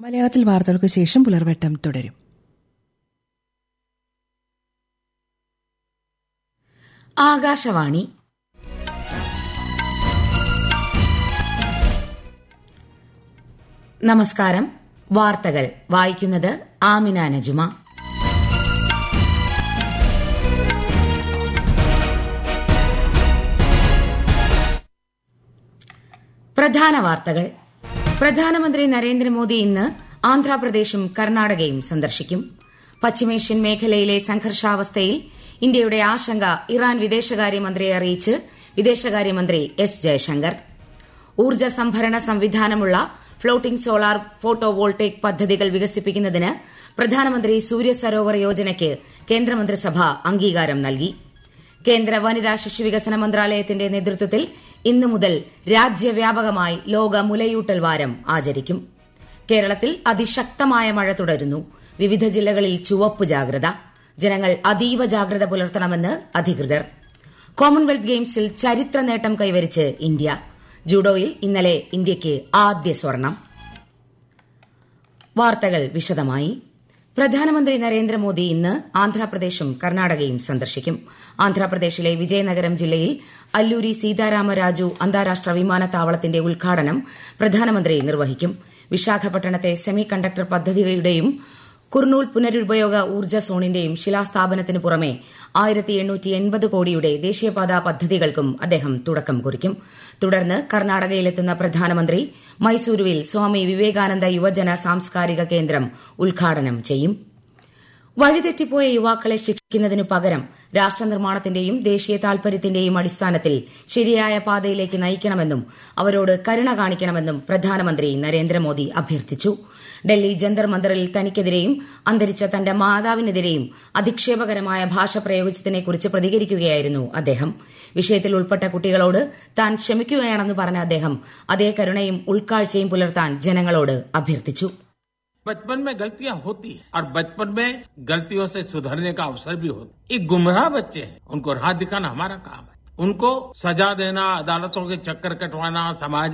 മലയാളത്തിൽ വാർത്തകൾക്ക് ശേഷം പുലർവെട്ടം തുടരും ആകാശവാണി നമസ്കാരം വാർത്തകൾ വായിക്കുന്നത് ആമിന നജുമ പ്രധാന വാർത്തകൾ പ്രധാനമന്ത്രി നരേന്ദ്രമോദി ഇന്ന് ആന്ധ്രാപ്രദേശും കർണാടകയും സന്ദർശിക്കും പശ്ചിമേഷ്യൻ മേഖലയിലെ സംഘർഷാവസ്ഥയിൽ ഇന്ത്യയുടെ ആശങ്ക ഇറാൻ വിദേശകാര്യമന്ത്രിയെ അറിയിച്ച് വിദേശകാര്യമന്ത്രി എസ് ജയശങ്കർ ഊർജ്ജ സംഭരണ സംവിധാനമുള്ള ഫ്ളോട്ടിംഗ് സോളാർ ഫോട്ടോ വോൾട്ടേക് പദ്ധതികൾ വികസിപ്പിക്കുന്നതിന് പ്രധാനമന്ത്രി സൂര്യ സരോവർ യോജനയ്ക്ക് കേന്ദ്രമന്ത്രിസഭ അംഗീകാരം നൽകി കേന്ദ്ര വനിതാ ശിശുവികസന മന്ത്രാലയത്തിന്റെ നേതൃത്വത്തിൽ ഇന്നു മുതൽ രാജ്യവ്യാപകമായി ലോക മുലയൂട്ടൽ വാരം ആചരിക്കും കേരളത്തിൽ അതിശക്തമായ മഴ തുടരുന്നു വിവിധ ജില്ലകളിൽ ചുവപ്പ് ജാഗ്രത ജനങ്ങൾ അതീവ ജാഗ്രത പുലർത്തണമെന്ന് അധികൃതർ കോമൺവെൽത്ത് ഗെയിംസിൽ ചരിത്ര നേട്ടം കൈവരിച്ച് ഇന്ത്യ ജൂഡോയിൽ ഇന്നലെ ഇന്ത്യയ്ക്ക് ആദ്യ സ്വർണം വാർത്തകൾ വിശദമായി പ്രധാനമന്ത്രി നരേന്ദ്രമോദി ഇന്ന് ആന്ധ്രാപ്രദേശും കർണാടകയും സന്ദർശിക്കും ആന്ധ്രാപ്രദേശിലെ വിജയനഗരം ജില്ലയിൽ അല്ലൂരി സീതാരാമരാജു അന്താരാഷ്ട്ര വിമാനത്താവളത്തിന്റെ ഉദ്ഘാടനം പ്രധാനമന്ത്രി നിർവഹിക്കും വിശാഖപട്ടണത്തെ സെമി കണ്ടക്ടർ പദ്ധതിയുടെയും കുർണൂൽ പുനരുപയോഗ ഊർജ്ജ സോണിന്റെയും ശിലാസ്ഥാപനത്തിനു പുറമെ കോടിയുടെ ദേശീയപാതാ പദ്ധതികൾക്കും അദ്ദേഹം തുടക്കം കുറിക്കും തുടർന്ന് കർണാടകയിലെത്തുന്ന പ്രധാനമന്ത്രി മൈസൂരുവിൽ സ്വാമി വിവേകാനന്ദ യുവജന സാംസ്കാരിക കേന്ദ്രം ഉദ്ഘാടനം ചെയ്യും വഴിതെറ്റിപ്പോയ യുവാക്കളെ ശിക്ഷിക്കുന്നതിനു പകരം രാഷ്ട്രനിർമ്മാണത്തിന്റെയും ദേശീയ താൽപര്യത്തിന്റെയും അടിസ്ഥാനത്തിൽ ശരിയായ പാതയിലേക്ക് നയിക്കണമെന്നും അവരോട് കരുണ കാണിക്കണമെന്നും പ്രധാനമന്ത്രി നരേന്ദ്രമോദി അഭ്യർത്ഥിച്ചു ഡൽഹി ജന്തർ മന്ദറിൽ തനിക്കെതിരെയും അന്തരിച്ച തന്റെ മാതാവിനെതിരെയും അധിക്ഷേപകരമായ ഭാഷ പ്രയോഗിച്ചതിനെക്കുറിച്ച് പ്രതികരിക്കുകയായിരുന്നു അദ്ദേഹം വിഷയത്തിൽ ഉൾപ്പെട്ട കുട്ടികളോട് താൻ ക്ഷമിക്കുകയാണെന്ന് പറഞ്ഞ അദ്ദേഹം അതേ കരുണയും ഉൾക്കാഴ്ചയും പുലർത്താൻ ജനങ്ങളോട് അഭ്യർത്ഥിച്ചു बचपन में गलतियां होती है और बचपन में गलतियों से सुधरने का अवसर भी होता है ये गुमराह बच्चे हैं उनको राह दिखाना हमारा काम है उनको सजा देना अदालतों के चक्कर कटवाना समाज